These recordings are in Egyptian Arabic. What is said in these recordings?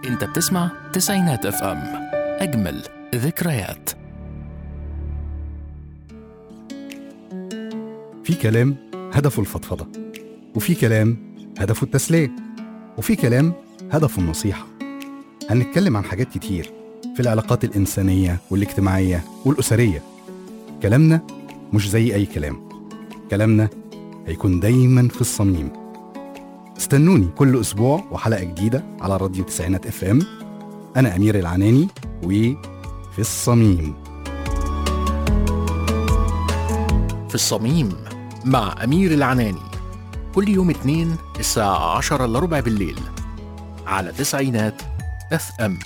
انت بتسمع تسعينات اف ام اجمل ذكريات في كلام هدفه الفضفضة وفي كلام هدفه التسلية وفي كلام هدفه النصيحة هنتكلم عن حاجات كتير في العلاقات الإنسانية والاجتماعية والأسرية كلامنا مش زي أي كلام كلامنا هيكون دايما في الصميم استنوني كل أسبوع وحلقة جديدة على راديو تسعينات اف ام أنا أمير العناني وفي الصميم في الصميم مع أمير العناني كل يوم اثنين الساعة عشرة إلا ربع بالليل على تسعينات اف ام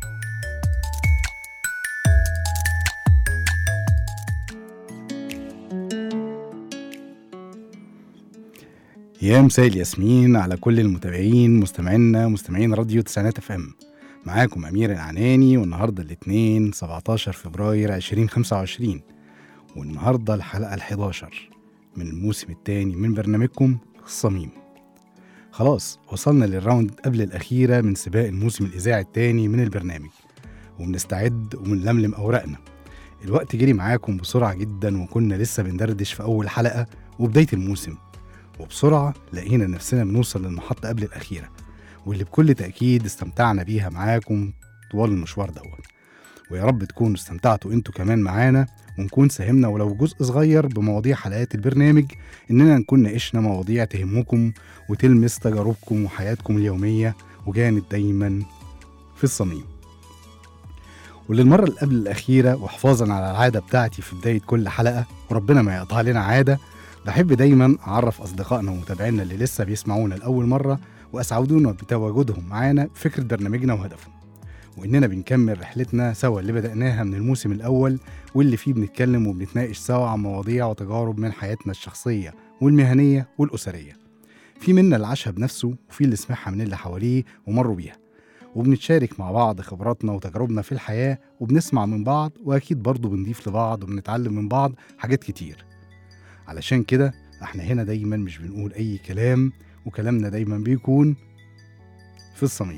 يا مساء الياسمين على كل المتابعين مستمعينا مستمعين راديو تسعينات اف ام معاكم امير العناني والنهارده الاثنين 17 فبراير 2025 والنهارده الحلقه ال11 من الموسم الثاني من برنامجكم الصميم خلاص وصلنا للراوند قبل الاخيره من سباق الموسم الاذاعي الثاني من البرنامج وبنستعد وبنلملم اوراقنا الوقت جري معاكم بسرعه جدا وكنا لسه بندردش في اول حلقه وبدايه الموسم وبسرعة لقينا نفسنا بنوصل للمحطة قبل الأخيرة واللي بكل تأكيد استمتعنا بيها معاكم طوال المشوار دوت ويا رب تكونوا استمتعتوا انتوا كمان معانا ونكون ساهمنا ولو جزء صغير بمواضيع حلقات البرنامج اننا نكون ناقشنا مواضيع تهمكم وتلمس تجاربكم وحياتكم اليومية وكانت دايما في الصميم وللمرة اللي قبل الأخيرة وحفاظا على العادة بتاعتي في بداية كل حلقة وربنا ما يقطع لنا عادة بحب دايما أعرف أصدقائنا ومتابعينا اللي لسه بيسمعونا لأول مرة وأسعدونا بتواجدهم معانا فكرة برنامجنا وهدفه وإننا بنكمل رحلتنا سوا اللي بدأناها من الموسم الأول واللي فيه بنتكلم وبنتناقش سوا عن مواضيع وتجارب من حياتنا الشخصية والمهنية والأسرية في منا اللي عاشها بنفسه وفي اللي سمعها من اللي حواليه ومروا بيها وبنتشارك مع بعض خبراتنا وتجاربنا في الحياة وبنسمع من بعض وأكيد برضه بنضيف لبعض وبنتعلم من بعض حاجات كتير علشان كده احنا هنا دايما مش بنقول اي كلام وكلامنا دايما بيكون في الصميم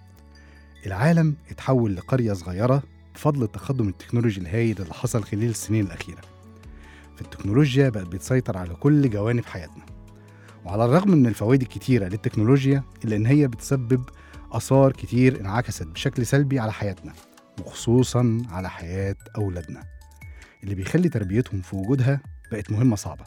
العالم اتحول لقرية صغيرة بفضل التقدم التكنولوجي الهائل اللي حصل خلال السنين الأخيرة في التكنولوجيا بقت بتسيطر على كل جوانب حياتنا وعلى الرغم من الفوائد الكتيرة للتكنولوجيا إلا إن هي بتسبب آثار كتير انعكست بشكل سلبي على حياتنا وخصوصا على حياة أولادنا اللي بيخلي تربيتهم في وجودها بقت مهمة صعبة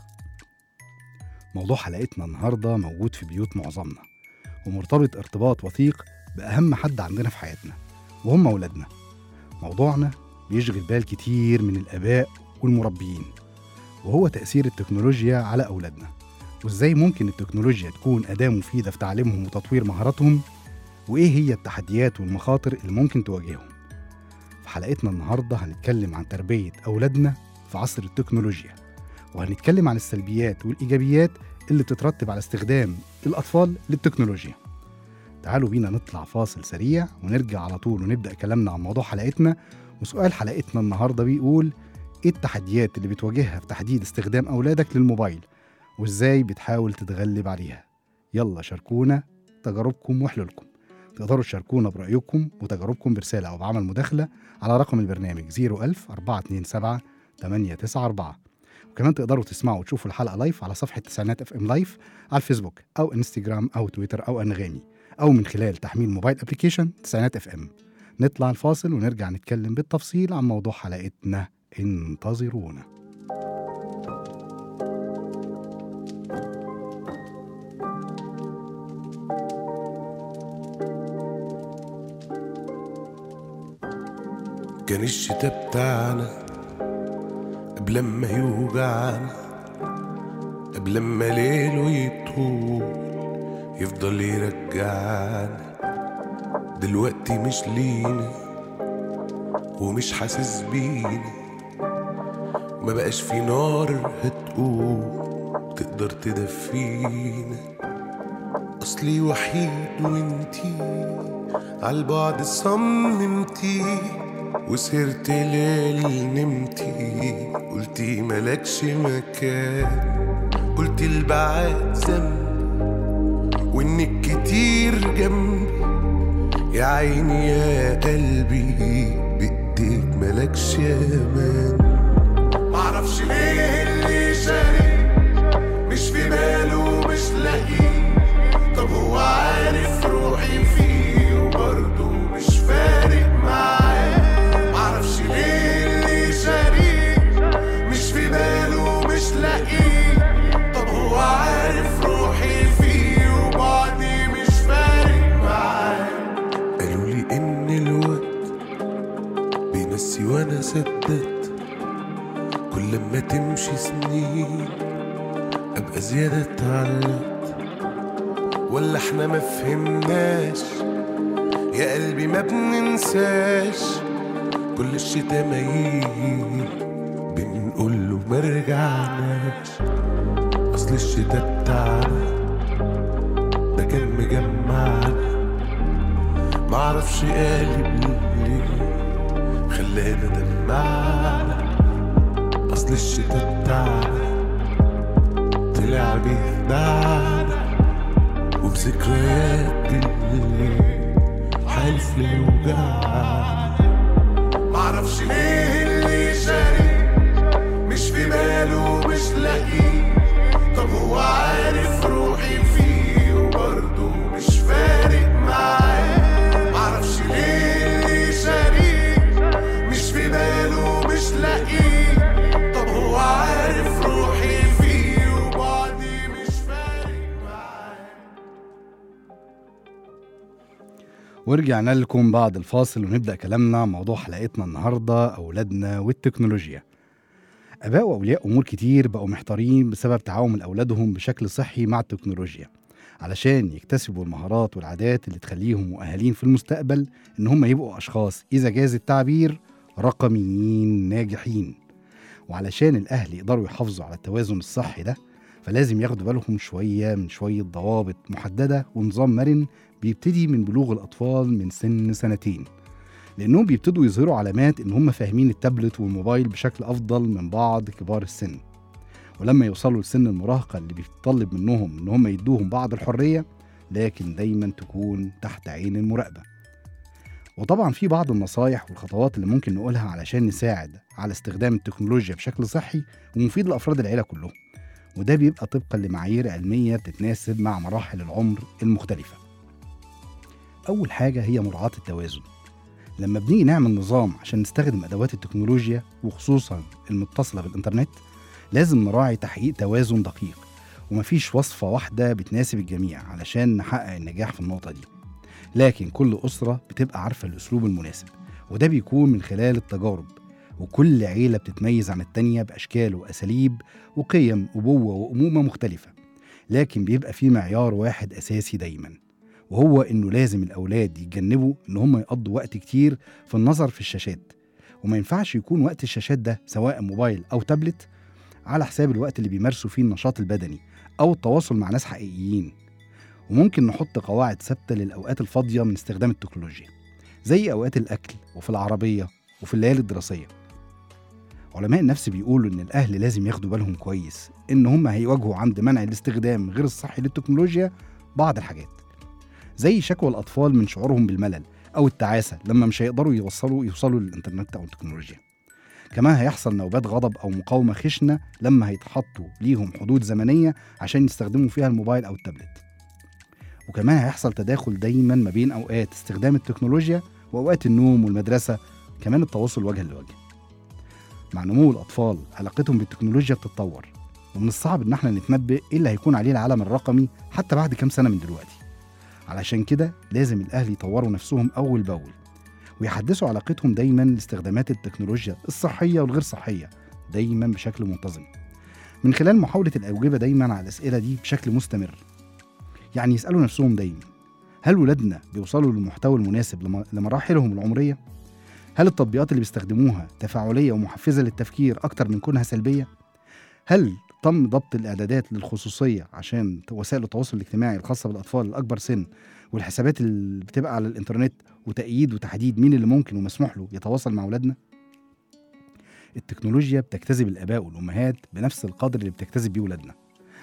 موضوع حلقتنا النهاردة موجود في بيوت معظمنا ومرتبط ارتباط وثيق بأهم حد عندنا في حياتنا وهم أولادنا موضوعنا بيشغل بال كتير من الآباء والمربيين وهو تأثير التكنولوجيا على أولادنا وإزاي ممكن التكنولوجيا تكون أداة مفيدة في تعليمهم وتطوير مهاراتهم وإيه هي التحديات والمخاطر اللي ممكن تواجههم في حلقتنا النهاردة هنتكلم عن تربية أولادنا في عصر التكنولوجيا وهنتكلم عن السلبيات والإيجابيات اللي بتترتب على استخدام الأطفال للتكنولوجيا تعالوا بينا نطلع فاصل سريع ونرجع على طول ونبدأ كلامنا عن موضوع حلقتنا وسؤال حلقتنا النهاردة بيقول إيه التحديات اللي بتواجهها في تحديد استخدام أولادك للموبايل وإزاي بتحاول تتغلب عليها يلا شاركونا تجاربكم وحلولكم تقدروا تشاركونا برأيكم وتجاربكم برسالة أو بعمل مداخلة على رقم البرنامج 01000 427 894 وكمان تقدروا تسمعوا وتشوفوا الحلقه لايف على صفحه تسعينات اف ام لايف على الفيسبوك او انستجرام او تويتر او انغامي او من خلال تحميل موبايل ابلكيشن تسعينات اف ام نطلع الفاصل ونرجع نتكلم بالتفصيل عن موضوع حلقتنا انتظرونا كان الشتا بتاعنا قبل ما يوجعنا قبل ما ليله يطول يفضل يرجعنا دلوقتي مش لينا ومش حاسس بينا ما بقاش في نار هتقوم تقدر تدفينا اصلي وحيد وانتي عالبعد صممتي وسهرت ليل نمتي قلتي ملكش مكان قلت البعاد ذنب وانك كتير جنبي يا عيني يا قلبي بايديك ملكش امان معرفش ليه اللي شاري مش في باله مش لاقيه طب هو عارف روحي فيه وبرضه مش فارق معاه معرفش ليه اللي شاري مش في باله مش لاقيه طب هو عارف روحي فيه وبعدي مش فارق معاه قالوا لي ان الوقت بينسي وانا صدقت كل ما تمشي سنين ابقى زيادة اتعلقت ولا احنا ما فهمناش يا قلبي ما بننساش كل الشتا ما يجي بنقول له ما رجعناش اصل الشتا بتاعنا ده كان مجمعنا معرفش قالب ليه خلانا دمعنا اصل الشتا بتاعنا طلع بيخدعنا وبذكريات الليل حالف لا يوجعنا معرفش ليه اللي شاري مش في باله مش لاقيه طب هو عارف روحي فيه وبرضه مش فارق معاه معرفش ليه اللي شاري مش في باله مش لاقيه طب هو عارف روحي فيه وبعدي مش فارق معاه ورجعنا لكم بعد الفاصل ونبدأ كلامنا عن موضوع حلقتنا النهاردة أولادنا والتكنولوجيا آباء وأولياء أمور كتير بقوا محتارين بسبب تعامل أولادهم بشكل صحي مع التكنولوجيا علشان يكتسبوا المهارات والعادات اللي تخليهم مؤهلين في المستقبل إن هم يبقوا أشخاص إذا جاز التعبير رقميين ناجحين وعلشان الأهل يقدروا يحافظوا على التوازن الصحي ده فلازم ياخدوا بالهم شوية من شوية ضوابط محددة ونظام مرن بيبتدي من بلوغ الأطفال من سن سنتين لأنهم بيبتدوا يظهروا علامات إن هم فاهمين التابلت والموبايل بشكل أفضل من بعض كبار السن ولما يوصلوا لسن المراهقة اللي بيطلب منهم إن هم يدوهم بعض الحرية لكن دايما تكون تحت عين المراقبة وطبعا في بعض النصايح والخطوات اللي ممكن نقولها علشان نساعد على استخدام التكنولوجيا بشكل صحي ومفيد لأفراد العيلة كلهم وده بيبقى طبقا لمعايير علمية بتتناسب مع مراحل العمر المختلفة أول حاجة هي مراعاة التوازن لما بنيجي نعمل نظام عشان نستخدم أدوات التكنولوجيا وخصوصا المتصلة بالإنترنت لازم نراعي تحقيق توازن دقيق ومفيش وصفة واحدة بتناسب الجميع علشان نحقق النجاح في النقطة دي لكن كل أسرة بتبقى عارفة الأسلوب المناسب وده بيكون من خلال التجارب وكل عيلة بتتميز عن التانية بأشكال وأساليب وقيم أبوة وأمومة مختلفة لكن بيبقى في معيار واحد أساسي دايما وهو إنه لازم الأولاد يتجنبوا إن هم يقضوا وقت كتير في النظر في الشاشات وما ينفعش يكون وقت الشاشات ده سواء موبايل أو تابلت على حساب الوقت اللي بيمارسوا فيه النشاط البدني أو التواصل مع ناس حقيقيين وممكن نحط قواعد ثابتة للأوقات الفاضية من استخدام التكنولوجيا زي أوقات الأكل وفي العربية وفي الليالي الدراسية علماء النفس بيقولوا إن الأهل لازم ياخدوا بالهم كويس إن هم هيواجهوا عند منع الاستخدام غير الصحي للتكنولوجيا بعض الحاجات زي شكوى الأطفال من شعورهم بالملل أو التعاسة لما مش هيقدروا يوصلوا يوصلوا للإنترنت أو التكنولوجيا كمان هيحصل نوبات غضب أو مقاومة خشنة لما هيتحطوا ليهم حدود زمنية عشان يستخدموا فيها الموبايل أو التابلت وكمان هيحصل تداخل دايما ما بين أوقات استخدام التكنولوجيا وأوقات النوم والمدرسة كمان التواصل وجها لوجه مع نمو الأطفال علاقتهم بالتكنولوجيا بتتطور ومن الصعب إن احنا نتنبأ إيه اللي هيكون عليه العالم الرقمي حتى بعد كام سنة من دلوقتي علشان كده لازم الأهل يطوروا نفسهم أول بأول ويحدثوا علاقتهم دايما لاستخدامات التكنولوجيا الصحية والغير صحية دايما بشكل منتظم من خلال محاولة الأجوبة دايما على الأسئلة دي بشكل مستمر يعني يسألوا نفسهم دايما هل ولادنا بيوصلوا للمحتوى المناسب لم- لمراحلهم العمرية؟ هل التطبيقات اللي بيستخدموها تفاعلية ومحفزة للتفكير أكتر من كونها سلبية؟ هل تم ضبط الإعدادات للخصوصية عشان وسائل التواصل الاجتماعي الخاصة بالأطفال الأكبر سن والحسابات اللي بتبقى على الإنترنت وتأييد وتحديد مين اللي ممكن ومسموح له يتواصل مع أولادنا؟ التكنولوجيا بتجتذب الآباء والأمهات بنفس القدر اللي بتجتذب بيه ولادنا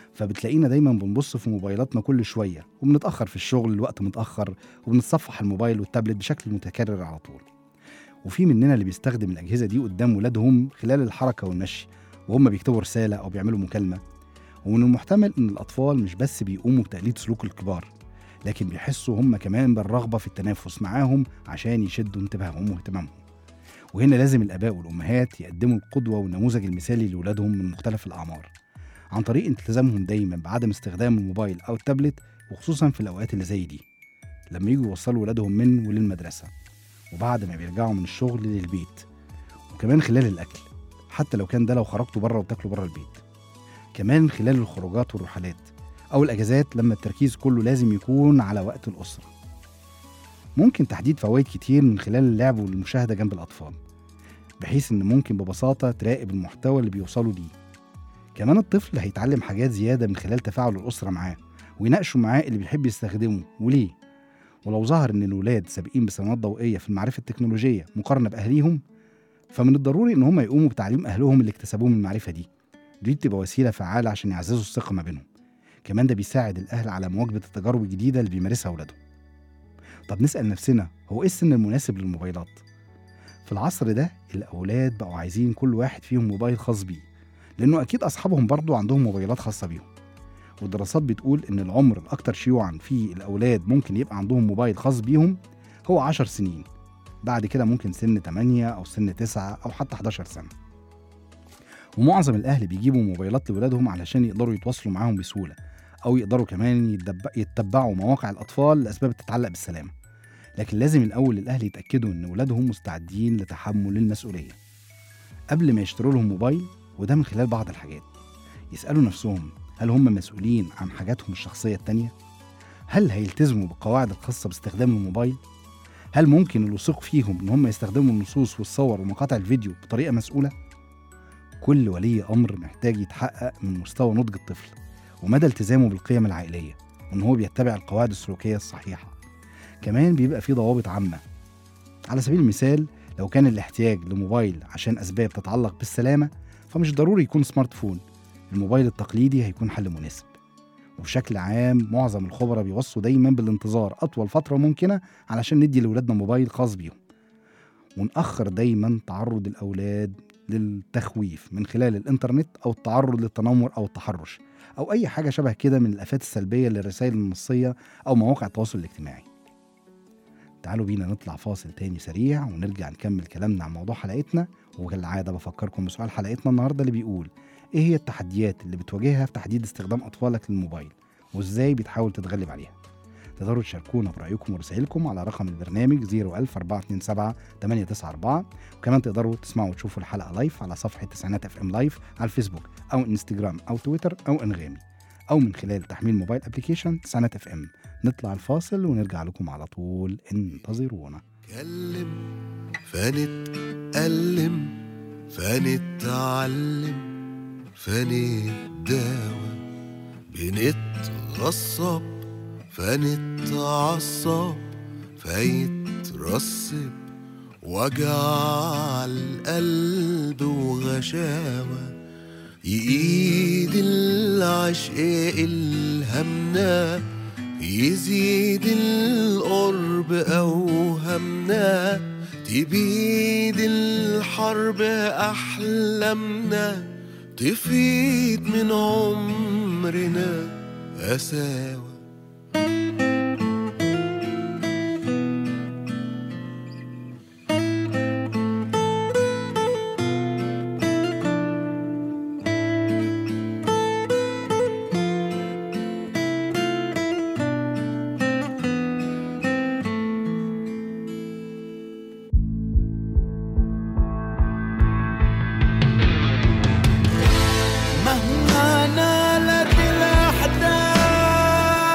فبتلاقينا دايما بنبص في موبايلاتنا كل شويه وبنتاخر في الشغل الوقت متاخر وبنتصفح الموبايل والتابلت بشكل متكرر على طول وفي مننا اللي بيستخدم الاجهزه دي قدام ولادهم خلال الحركه والمشي وهم بيكتبوا رساله او بيعملوا مكالمه ومن المحتمل ان الاطفال مش بس بيقوموا بتقليد سلوك الكبار لكن بيحسوا هم كمان بالرغبه في التنافس معاهم عشان يشدوا انتباههم واهتمامهم وهنا لازم الاباء والامهات يقدموا القدوه والنموذج المثالي لاولادهم من مختلف الاعمار عن طريق التزامهم دايما بعدم استخدام الموبايل او التابلت وخصوصا في الاوقات اللي زي دي لما يجوا يوصلوا ولادهم من وللمدرسه وبعد ما بيرجعوا من الشغل للبيت وكمان خلال الاكل حتى لو كان ده لو خرجتوا بره وتاكلوا بره البيت كمان خلال الخروجات والرحلات او الاجازات لما التركيز كله لازم يكون على وقت الاسره ممكن تحديد فوائد كتير من خلال اللعب والمشاهده جنب الاطفال بحيث ان ممكن ببساطه تراقب المحتوى اللي بيوصلوا ليه كمان الطفل هيتعلم حاجات زياده من خلال تفاعل الاسره معاه ويناقشوا معاه اللي بيحب يستخدمه وليه ولو ظهر ان الولاد سابقين بسنوات ضوئيه في المعرفه التكنولوجيه مقارنه باهليهم فمن الضروري ان هم يقوموا بتعليم اهلهم اللي اكتسبوه من المعرفه دي دي بتبقى وسيله فعاله عشان يعززوا الثقه ما بينهم كمان ده بيساعد الاهل على مواجهه التجارب الجديده اللي بيمارسها اولادهم طب نسال نفسنا هو ايه السن المناسب للموبايلات في العصر ده الاولاد بقوا عايزين كل واحد فيهم موبايل خاص بيه لانه اكيد اصحابهم برضو عندهم موبايلات خاصه بيهم والدراسات بتقول ان العمر الاكثر شيوعا في الاولاد ممكن يبقى عندهم موبايل خاص بيهم هو 10 سنين بعد كده ممكن سن 8 او سن 9 او حتى 11 سنه ومعظم الاهل بيجيبوا موبايلات لولادهم علشان يقدروا يتواصلوا معاهم بسهوله او يقدروا كمان يتدب- يتبعوا مواقع الاطفال لاسباب تتعلق بالسلامه لكن لازم الاول الاهل يتاكدوا ان ولادهم مستعدين لتحمل المسؤوليه قبل ما يشتروا لهم موبايل وده من خلال بعض الحاجات يسالوا نفسهم هل هم مسؤولين عن حاجاتهم الشخصيه التانيه هل هيلتزموا بالقواعد الخاصه باستخدام الموبايل هل ممكن الوثوق فيهم ان هم يستخدموا النصوص والصور ومقاطع الفيديو بطريقه مسؤوله كل ولي امر محتاج يتحقق من مستوى نضج الطفل ومدى التزامه بالقيم العائليه وان هو بيتبع القواعد السلوكيه الصحيحه كمان بيبقى في ضوابط عامه على سبيل المثال لو كان الاحتياج لموبايل عشان اسباب تتعلق بالسلامه فمش ضروري يكون سمارت فون الموبايل التقليدي هيكون حل مناسب وبشكل عام معظم الخبراء بيوصوا دايما بالانتظار اطول فتره ممكنه علشان ندي لاولادنا موبايل خاص بيهم ونأخر دايما تعرض الاولاد للتخويف من خلال الانترنت او التعرض للتنمر او التحرش او اي حاجه شبه كده من الافات السلبيه للرسائل النصيه او مواقع التواصل الاجتماعي تعالوا بينا نطلع فاصل تاني سريع ونرجع نكمل كلامنا عن موضوع حلقتنا وكالعادة بفكركم بسؤال حلقتنا النهاردة اللي بيقول ايه هي التحديات اللي بتواجهها في تحديد استخدام اطفالك للموبايل وازاي بتحاول تتغلب عليها تقدروا تشاركونا برأيكم ورسائلكم على رقم البرنامج 01427 894 وكمان تقدروا تسمعوا وتشوفوا الحلقة لايف على صفحة تسعينات اف ام لايف على الفيسبوك أو انستجرام أو تويتر أو انغامي أو من خلال تحميل موبايل ابلكيشن تسعينات اف ام نطلع الفاصل ونرجع لكم على طول انتظرونا كلم فنتألم فنتعلم فنتداوى بنتغصب فنتعصب فيترسب وجع القلب وغشاوة يقيد العشق الهمنا يزيد القرب أوهمنا تبيد الحرب أحلامنا تفيد من عمرنا قساوة مهما نالت الأحداث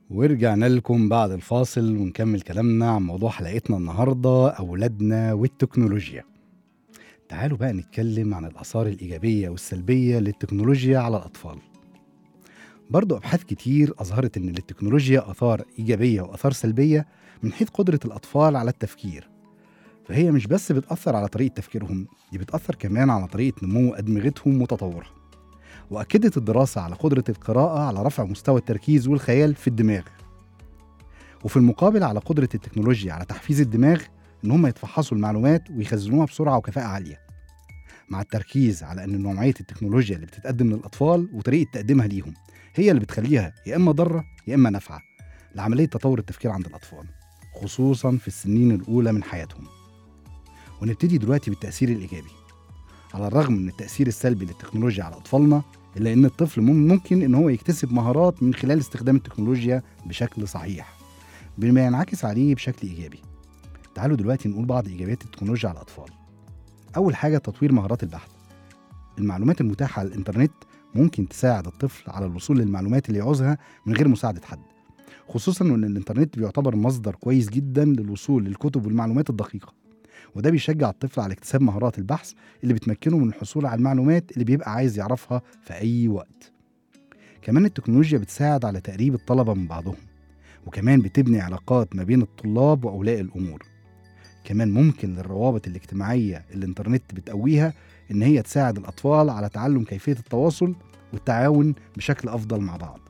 ورجعنا لكم بعد الفاصل ونكمل كلامنا عن موضوع حلقتنا النهارده أولادنا والتكنولوجيا. تعالوا بقى نتكلم عن الآثار الإيجابية والسلبية للتكنولوجيا على الأطفال. برضو أبحاث كتير أظهرت إن للتكنولوجيا آثار إيجابية وآثار سلبية من حيث قدرة الأطفال على التفكير. فهي مش بس بتأثر على طريقة تفكيرهم، دي بتأثر كمان على طريقة نمو أدمغتهم وتطورها. وأكدت الدراسة على قدرة القراءة على رفع مستوى التركيز والخيال في الدماغ وفي المقابل على قدرة التكنولوجيا على تحفيز الدماغ إن هم يتفحصوا المعلومات ويخزنوها بسرعة وكفاءة عالية مع التركيز على أن نوعية التكنولوجيا اللي بتتقدم للأطفال وطريقة تقديمها ليهم هي اللي بتخليها يا إما ضارة يا إما نافعة لعملية تطور التفكير عند الأطفال خصوصا في السنين الأولى من حياتهم ونبتدي دلوقتي بالتأثير الإيجابي على الرغم من التأثير السلبي للتكنولوجيا على أطفالنا إلا إن الطفل مم- ممكن إن هو يكتسب مهارات من خلال استخدام التكنولوجيا بشكل صحيح بما ينعكس عليه بشكل إيجابي تعالوا دلوقتي نقول بعض إيجابيات التكنولوجيا على الأطفال أول حاجة تطوير مهارات البحث المعلومات المتاحة على الإنترنت ممكن تساعد الطفل على الوصول للمعلومات اللي يعوزها من غير مساعدة حد خصوصا ان الانترنت بيعتبر مصدر كويس جدا للوصول للكتب والمعلومات الدقيقة وده بيشجع الطفل على اكتساب مهارات البحث اللي بتمكنه من الحصول على المعلومات اللي بيبقى عايز يعرفها في أي وقت كمان التكنولوجيا بتساعد على تقريب الطلبة من بعضهم وكمان بتبني علاقات ما بين الطلاب وأولياء الأمور كمان ممكن للروابط الاجتماعية اللي الإنترنت بتقويها إن هي تساعد الأطفال على تعلم كيفية التواصل والتعاون بشكل أفضل مع بعض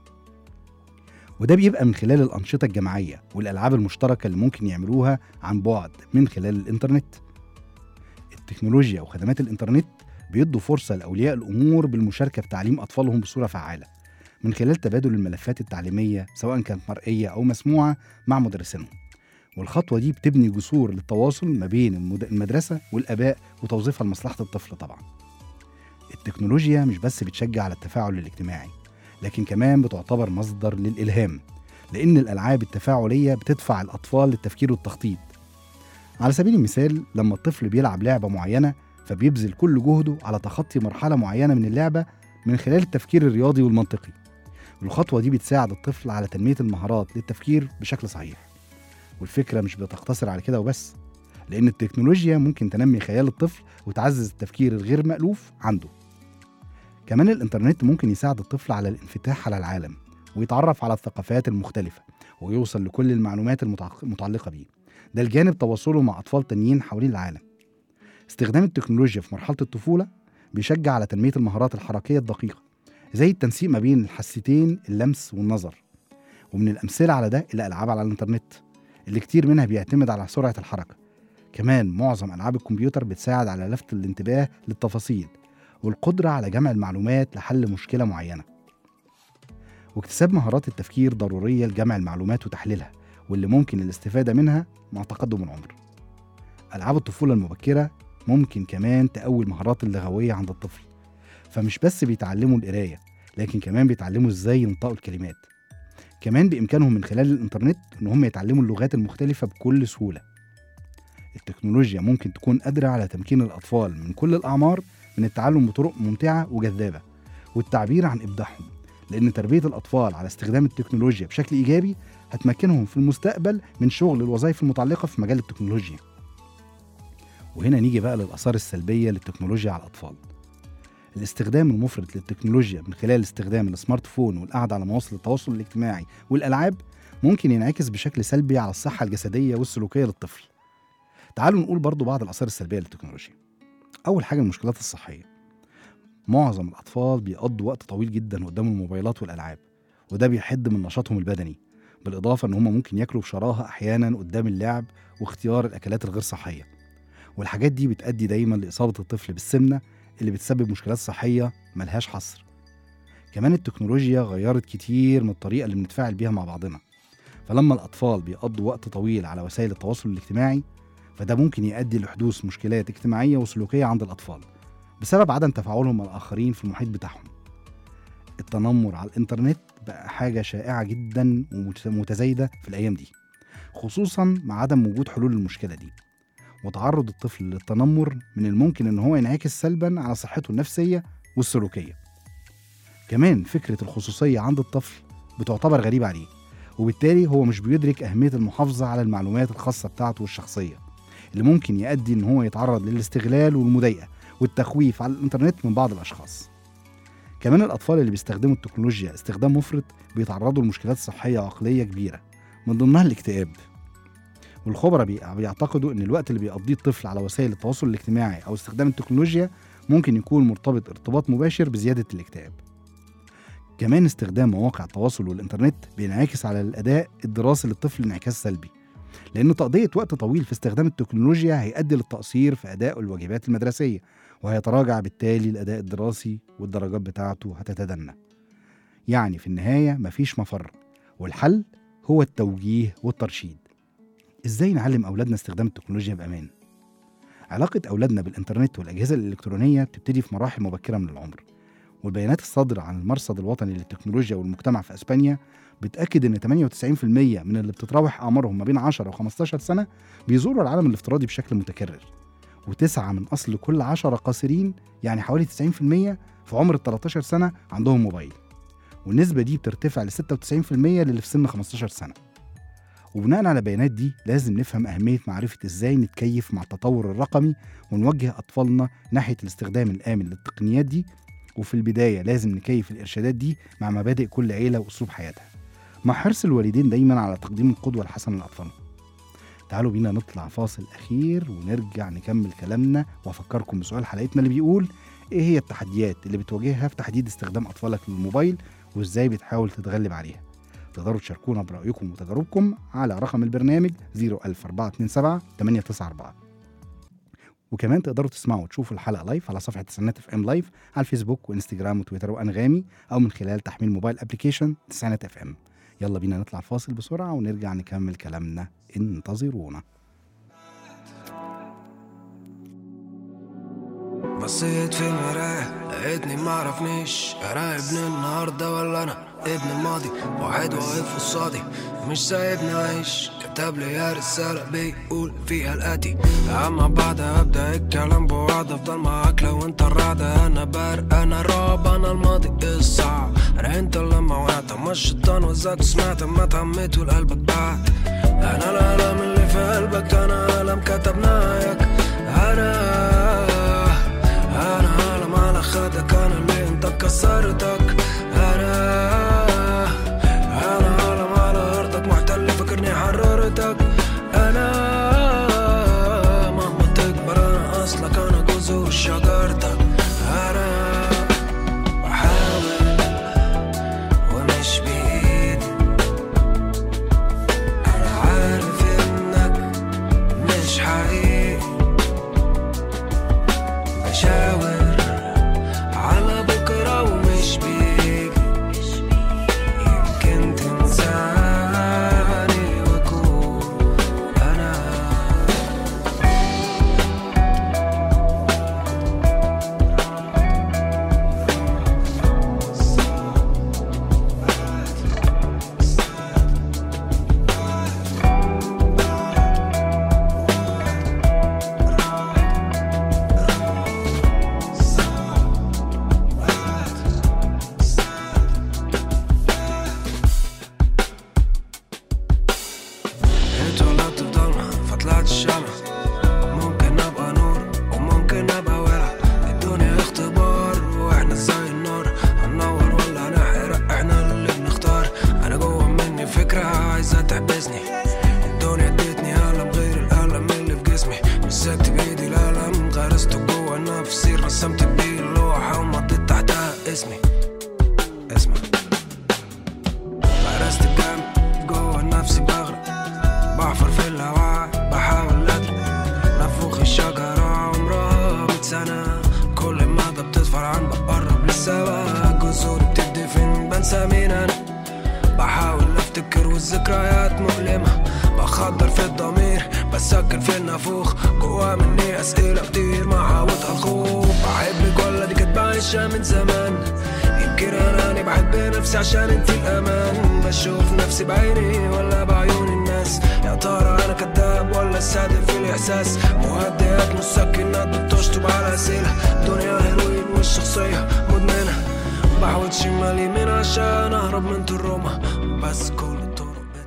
وده بيبقى من خلال الأنشطة الجماعية والألعاب المشتركة اللي ممكن يعملوها عن بعد من خلال الإنترنت التكنولوجيا وخدمات الإنترنت بيدوا فرصة لأولياء الأمور بالمشاركة في تعليم أطفالهم بصورة فعالة من خلال تبادل الملفات التعليمية سواء كانت مرئية أو مسموعة مع مدرسينهم والخطوة دي بتبني جسور للتواصل ما بين المد- المدرسة والآباء وتوظيفها لمصلحة الطفل طبعا التكنولوجيا مش بس بتشجع على التفاعل الاجتماعي لكن كمان بتعتبر مصدر للإلهام لأن الألعاب التفاعلية بتدفع الأطفال للتفكير والتخطيط على سبيل المثال لما الطفل بيلعب لعبة معينة فبيبذل كل جهده على تخطي مرحلة معينة من اللعبة من خلال التفكير الرياضي والمنطقي الخطوة دي بتساعد الطفل على تنمية المهارات للتفكير بشكل صحيح والفكرة مش بتقتصر على كده وبس لأن التكنولوجيا ممكن تنمي خيال الطفل وتعزز التفكير الغير مألوف عنده كمان الإنترنت ممكن يساعد الطفل على الانفتاح على العالم ويتعرف على الثقافات المختلفة ويوصل لكل المعلومات المتعق- المتعلقة بيه ده الجانب تواصله مع أطفال تانيين حوالين العالم استخدام التكنولوجيا في مرحلة الطفولة بيشجع على تنمية المهارات الحركية الدقيقة زي التنسيق ما بين الحستين اللمس والنظر ومن الأمثلة على ده الألعاب على الإنترنت اللي كتير منها بيعتمد على سرعة الحركة كمان معظم ألعاب الكمبيوتر بتساعد على لفت الانتباه للتفاصيل والقدرة على جمع المعلومات لحل مشكلة معينة واكتساب مهارات التفكير ضرورية لجمع المعلومات وتحليلها واللي ممكن الاستفادة منها مع تقدم العمر ألعاب الطفولة المبكرة ممكن كمان تقوي المهارات اللغوية عند الطفل فمش بس بيتعلموا القراية لكن كمان بيتعلموا ازاي ينطقوا الكلمات كمان بإمكانهم من خلال الإنترنت إن هم يتعلموا اللغات المختلفة بكل سهولة التكنولوجيا ممكن تكون قادرة على تمكين الأطفال من كل الأعمار من التعلم بطرق ممتعة وجذابة والتعبير عن إبداعهم لأن تربية الأطفال على استخدام التكنولوجيا بشكل إيجابي هتمكنهم في المستقبل من شغل الوظائف المتعلقة في مجال التكنولوجيا وهنا نيجي بقى للآثار السلبية للتكنولوجيا على الأطفال الاستخدام المفرط للتكنولوجيا من خلال استخدام السمارت فون والقعدة على مواصل التواصل الاجتماعي والألعاب ممكن ينعكس بشكل سلبي على الصحة الجسدية والسلوكية للطفل تعالوا نقول برضو بعض الآثار السلبية للتكنولوجيا أول حاجة المشكلات الصحية معظم الأطفال بيقضوا وقت طويل جدا قدام الموبايلات والألعاب وده بيحد من نشاطهم البدني بالإضافة إن هم ممكن ياكلوا بشراهة أحيانا قدام اللعب واختيار الأكلات الغير صحية والحاجات دي بتؤدي دايما لإصابة الطفل بالسمنة اللي بتسبب مشكلات صحية ملهاش حصر كمان التكنولوجيا غيرت كتير من الطريقة اللي بنتفاعل بيها مع بعضنا فلما الأطفال بيقضوا وقت طويل على وسائل التواصل الاجتماعي فده ممكن يؤدي لحدوث مشكلات اجتماعية وسلوكية عند الأطفال بسبب عدم تفاعلهم مع الآخرين في المحيط بتاعهم التنمر على الإنترنت بقى حاجة شائعة جدا ومتزايدة في الأيام دي خصوصا مع عدم وجود حلول للمشكلة دي وتعرض الطفل للتنمر من الممكن ان هو ينعكس سلبا على صحته النفسيه والسلوكيه. كمان فكره الخصوصيه عند الطفل بتعتبر غريبه عليه وبالتالي هو مش بيدرك أهمية المحافظة على المعلومات الخاصة بتاعته والشخصية اللي ممكن يؤدي إن هو يتعرض للاستغلال والمضايقة والتخويف على الإنترنت من بعض الأشخاص كمان الأطفال اللي بيستخدموا التكنولوجيا استخدام مفرط بيتعرضوا لمشكلات صحية وعقلية كبيرة من ضمنها الاكتئاب والخبراء بي- بيعتقدوا ان الوقت اللي بيقضيه الطفل على وسائل التواصل الاجتماعي او استخدام التكنولوجيا ممكن يكون مرتبط ارتباط مباشر بزياده الاكتئاب. كمان استخدام مواقع التواصل والانترنت بينعكس على الاداء الدراسي للطفل انعكاس سلبي. لان تقضيه وقت طويل في استخدام التكنولوجيا هيؤدي للتقصير في اداء الواجبات المدرسيه وهيتراجع بالتالي الاداء الدراسي والدرجات بتاعته هتتدنى. يعني في النهايه مفيش مفر والحل هو التوجيه والترشيد. ازاي نعلم اولادنا استخدام التكنولوجيا بامان علاقه اولادنا بالانترنت والاجهزه الالكترونيه بتبتدي في مراحل مبكره من العمر والبيانات الصادره عن المرصد الوطني للتكنولوجيا والمجتمع في اسبانيا بتاكد ان 98% من اللي بتتراوح اعمارهم ما بين 10 و 15 سنه بيزوروا العالم الافتراضي بشكل متكرر وتسعة من اصل كل 10 قاصرين يعني حوالي 90% في عمر ال 13 سنه عندهم موبايل والنسبه دي بترتفع ل 96% للي في سن 15 سنه وبناء على البيانات دي لازم نفهم أهمية معرفة إزاي نتكيف مع التطور الرقمي ونوجه أطفالنا ناحية الاستخدام الآمن للتقنيات دي وفي البداية لازم نكيف الإرشادات دي مع مبادئ كل عيلة وأسلوب حياتها مع حرص الوالدين دايما على تقديم القدوة الحسنة لأطفالهم تعالوا بينا نطلع فاصل أخير ونرجع نكمل كلامنا وأفكركم بسؤال حلقتنا اللي بيقول إيه هي التحديات اللي بتواجهها في تحديد استخدام أطفالك للموبايل وإزاي بتحاول تتغلب عليها تقدروا تشاركونا برأيكم وتجاربكم على رقم البرنامج 00427 894 وكمان تقدروا تسمعوا وتشوفوا الحلقة لايف على صفحة تسعينات اف ام لايف على الفيسبوك وانستجرام وتويتر وانغامي او من خلال تحميل موبايل ابلكيشن تسعينات اف ام يلا بينا نطلع الفاصل بسرعة ونرجع نكمل كلامنا انتظرونا بصيت في المراية لقيتني معرفنيش انا ابن النهاردة ولا انا ابن الماضي واحد واقف قصادي مش سايبني اعيش كتب لي يا رسالة بيقول فيها الاتي اما بعد ابدا الكلام بوعد افضل معاك لو انت الرعدة انا بارق انا الرعب انا الماضي الصعب انا انت لما وقعت اما الشيطان وزاك سمعت اما اتعميت والقلبك بعد انا الالم اللي في قلبك انا الم كتبناك انا انا عالم على خدك انا اللي انت كسرتك انا انا عالم على ارضك محتل فاكرني حررتك انا مهما تكبر انا اصلك انا جذور شجرتك انا بحاول ومش بايدي انا عارف انك مش حقيقي بشاور على بكرة ومش بيجي يمكن تنساني واكون انا اتولدت في ضلمة فطلعت الشمع ممكن ابقى نور وممكن ابقى ولع الدنيا اختبار واحنا زي النار هننور ولا هنحرق احنا اللي بنختار انا جوه مني فكرة عايزة تحبسني الدنيا ادتني ألم غير الألم اللي في جسمي مسكت بإيدي الألم غرسته جوه نفسي رسمت بيه اللوحة ومضيت تحتها اسمي اسمع غرست الجنب جوه نفسي بغرق بحفر في الهواء بحاول ادري نفوخ الشجرة عمرها مية سنة كل ما ده بتتفرعن بقرب للسما جذور بتدفن بنسى مين انا بحاول افتكر والذكريات مؤلمة بخدر في الضمير بسكن في النافوخ جوا مني اسئلة كتير محاوطها الخوف بحبك ولا دي كانت بعيشها من زمان يمكن اناني بحب نفسي عشان انتي الامان بشوف نفسي بعيني ولا بعيون الناس يا ترى انا كذاب ولا صادق في الاحساس مهدئات مسكنات بتشطب على اسئله دنيا هيروين والشخصيه مدمنه بحاول شمال يمين عشان اهرب من تروما بس كل الطرق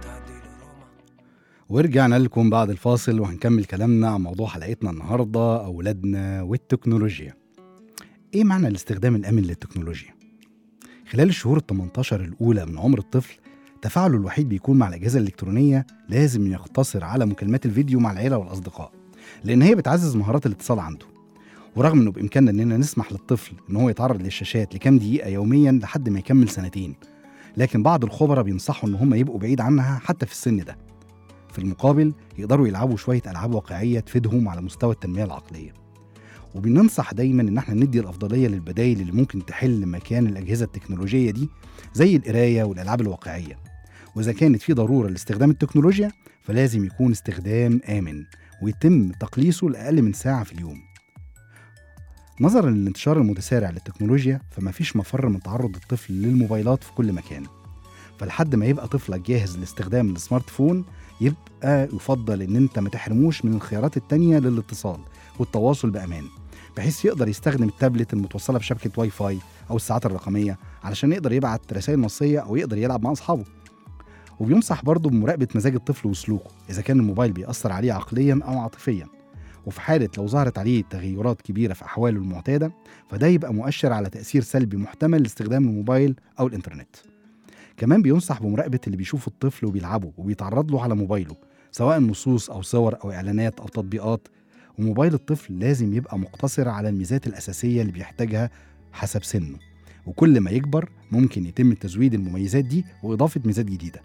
ورجعنا لكم بعد الفاصل وهنكمل كلامنا عن موضوع حلقتنا النهارده أولادنا والتكنولوجيا. إيه معنى الاستخدام الآمن للتكنولوجيا؟ خلال الشهور ال 18 الأولى من عمر الطفل تفاعله الوحيد بيكون مع الأجهزة الإلكترونية لازم يقتصر على مكالمات الفيديو مع العيلة والأصدقاء لأن هي بتعزز مهارات الاتصال عنده. ورغم إنه بإمكاننا إننا نسمح للطفل إن هو يتعرض للشاشات لكام دقيقة يوميا لحد ما يكمل سنتين. لكن بعض الخبراء بينصحوا إن هم يبقوا بعيد عنها حتى في السن ده. في المقابل يقدروا يلعبوا شوية ألعاب واقعية تفيدهم على مستوى التنمية العقلية وبننصح دايما إن احنا ندي الأفضلية للبدايل اللي ممكن تحل مكان الأجهزة التكنولوجية دي زي القراية والألعاب الواقعية وإذا كانت في ضرورة لاستخدام التكنولوجيا فلازم يكون استخدام آمن ويتم تقليصه لأقل من ساعة في اليوم نظرا للانتشار المتسارع للتكنولوجيا فما فيش مفر من تعرض الطفل للموبايلات في كل مكان فلحد ما يبقى طفلك جاهز لاستخدام السمارت فون يبقى يفضل ان انت ما تحرموش من الخيارات التانية للاتصال والتواصل بامان بحيث يقدر يستخدم التابلت المتوصله بشبكه واي فاي او الساعات الرقميه علشان يقدر يبعت رسائل نصيه او يقدر يلعب مع اصحابه وبينصح برضه بمراقبه مزاج الطفل وسلوكه اذا كان الموبايل بيأثر عليه عقليا او عاطفيا وفي حالة لو ظهرت عليه تغيرات كبيرة في أحواله المعتادة فده يبقى مؤشر على تأثير سلبي محتمل لاستخدام الموبايل أو الإنترنت كمان بينصح بمراقبة اللي بيشوفه الطفل وبيلعبه وبيتعرض له على موبايله سواء نصوص أو صور أو إعلانات أو تطبيقات وموبايل الطفل لازم يبقى مقتصر على الميزات الأساسية اللي بيحتاجها حسب سنه وكل ما يكبر ممكن يتم تزويد المميزات دي وإضافة ميزات جديدة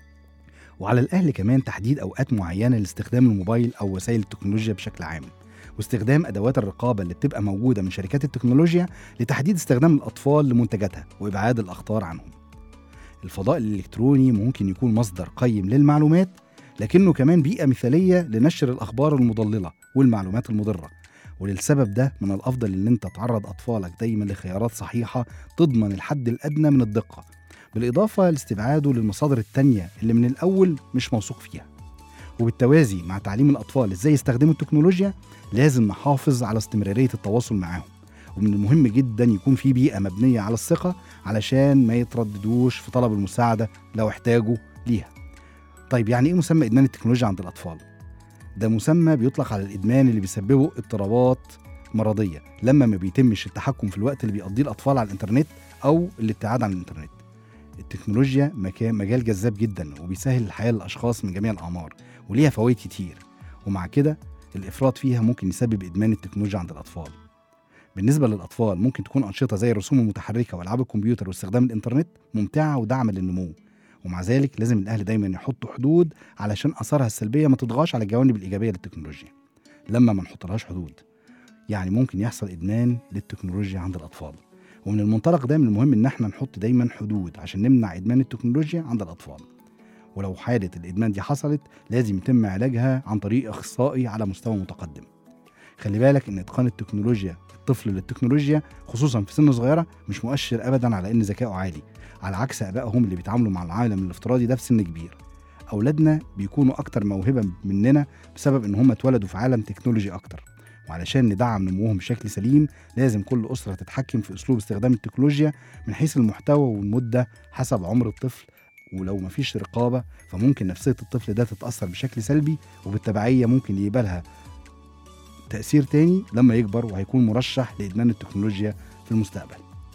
وعلى الأهل كمان تحديد أوقات معينة لاستخدام الموبايل أو وسائل التكنولوجيا بشكل عام واستخدام أدوات الرقابة اللي بتبقى موجودة من شركات التكنولوجيا لتحديد استخدام الأطفال لمنتجاتها وإبعاد الأخطار عنهم الفضاء الإلكتروني ممكن يكون مصدر قيم للمعلومات لكنه كمان بيئة مثالية لنشر الأخبار المضللة والمعلومات المضرة وللسبب ده من الأفضل إن أنت تعرض أطفالك دايما لخيارات صحيحة تضمن الحد الأدنى من الدقة بالإضافة لاستبعاده للمصادر التانية اللي من الأول مش موثوق فيها وبالتوازي مع تعليم الأطفال إزاي يستخدموا التكنولوجيا لازم نحافظ على استمرارية التواصل معاهم ومن المهم جدا يكون في بيئة مبنية على الثقة علشان ما يترددوش في طلب المساعدة لو احتاجوا ليها طيب يعني ايه مسمى ادمان التكنولوجيا عند الاطفال ده مسمى بيطلق على الادمان اللي بيسببه اضطرابات مرضيه لما ما بيتمش التحكم في الوقت اللي بيقضيه الاطفال على الانترنت او الابتعاد عن الانترنت التكنولوجيا مكان مجال جذاب جدا وبيسهل الحياه للاشخاص من جميع الاعمار وليها فوائد كتير ومع كده الافراط فيها ممكن يسبب ادمان التكنولوجيا عند الاطفال بالنسبه للاطفال ممكن تكون انشطه زي الرسوم المتحركه والعاب الكمبيوتر واستخدام الانترنت ممتعه وداعمه للنمو ومع ذلك لازم الاهل دايما يحطوا حدود علشان اثارها السلبيه ما تطغاش على الجوانب الايجابيه للتكنولوجيا لما ما نحطلهاش حدود يعني ممكن يحصل ادمان للتكنولوجيا عند الاطفال ومن المنطلق ده من المهم ان احنا نحط دايما حدود عشان نمنع ادمان التكنولوجيا عند الاطفال ولو حاله الادمان دي حصلت لازم يتم علاجها عن طريق اخصائي على مستوى متقدم خلي بالك ان اتقان التكنولوجيا الطفل للتكنولوجيا خصوصا في سن صغيره مش مؤشر ابدا على ان ذكائه عالي على عكس ابائهم اللي بيتعاملوا مع العالم الافتراضي ده في سن كبير اولادنا بيكونوا اكتر موهبه مننا بسبب ان هم اتولدوا في عالم تكنولوجي اكتر وعلشان ندعم نموهم بشكل سليم لازم كل اسره تتحكم في اسلوب استخدام التكنولوجيا من حيث المحتوى والمده حسب عمر الطفل ولو مفيش رقابه فممكن نفسيه الطفل ده تتاثر بشكل سلبي وبالتبعيه ممكن يقبلها تأثير تاني لما يكبر وهيكون مرشح لإدمان التكنولوجيا في المستقبل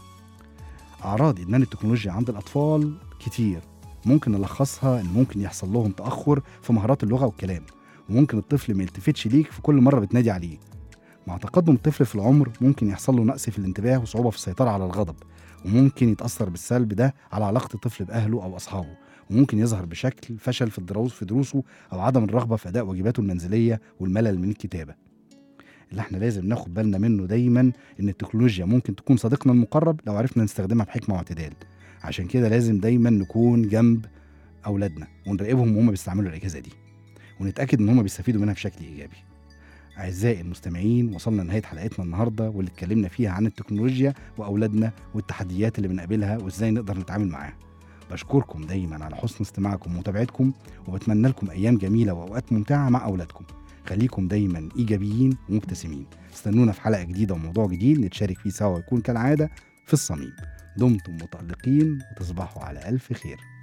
أعراض إدمان التكنولوجيا عند الأطفال كتير ممكن نلخصها إن ممكن يحصل لهم تأخر في مهارات اللغة والكلام وممكن الطفل ما يلتفتش ليك في كل مرة بتنادي عليه مع تقدم الطفل في العمر ممكن يحصل له نقص في الانتباه وصعوبة في السيطرة على الغضب وممكن يتأثر بالسلب ده على علاقة الطفل بأهله أو أصحابه وممكن يظهر بشكل فشل في الدروس في دروسه أو عدم الرغبة في أداء واجباته المنزلية والملل من الكتابة اللي احنا لازم ناخد بالنا منه دايما ان التكنولوجيا ممكن تكون صديقنا المقرب لو عرفنا نستخدمها بحكمه واعتدال عشان كده لازم دايما نكون جنب اولادنا ونراقبهم وهم بيستعملوا الاجهزه دي ونتاكد ان هم بيستفيدوا منها بشكل ايجابي اعزائي المستمعين وصلنا لنهايه حلقتنا النهارده واللي اتكلمنا فيها عن التكنولوجيا واولادنا والتحديات اللي بنقابلها وازاي نقدر نتعامل معاها بشكركم دايما على حسن استماعكم ومتابعتكم وبتمنى لكم ايام جميله واوقات ممتعه مع اولادكم خليكم دايما ايجابيين ومبتسمين استنونا في حلقه جديده وموضوع جديد نتشارك فيه سوا ويكون كالعاده في الصميم دمتم متالقين وتصبحوا على الف خير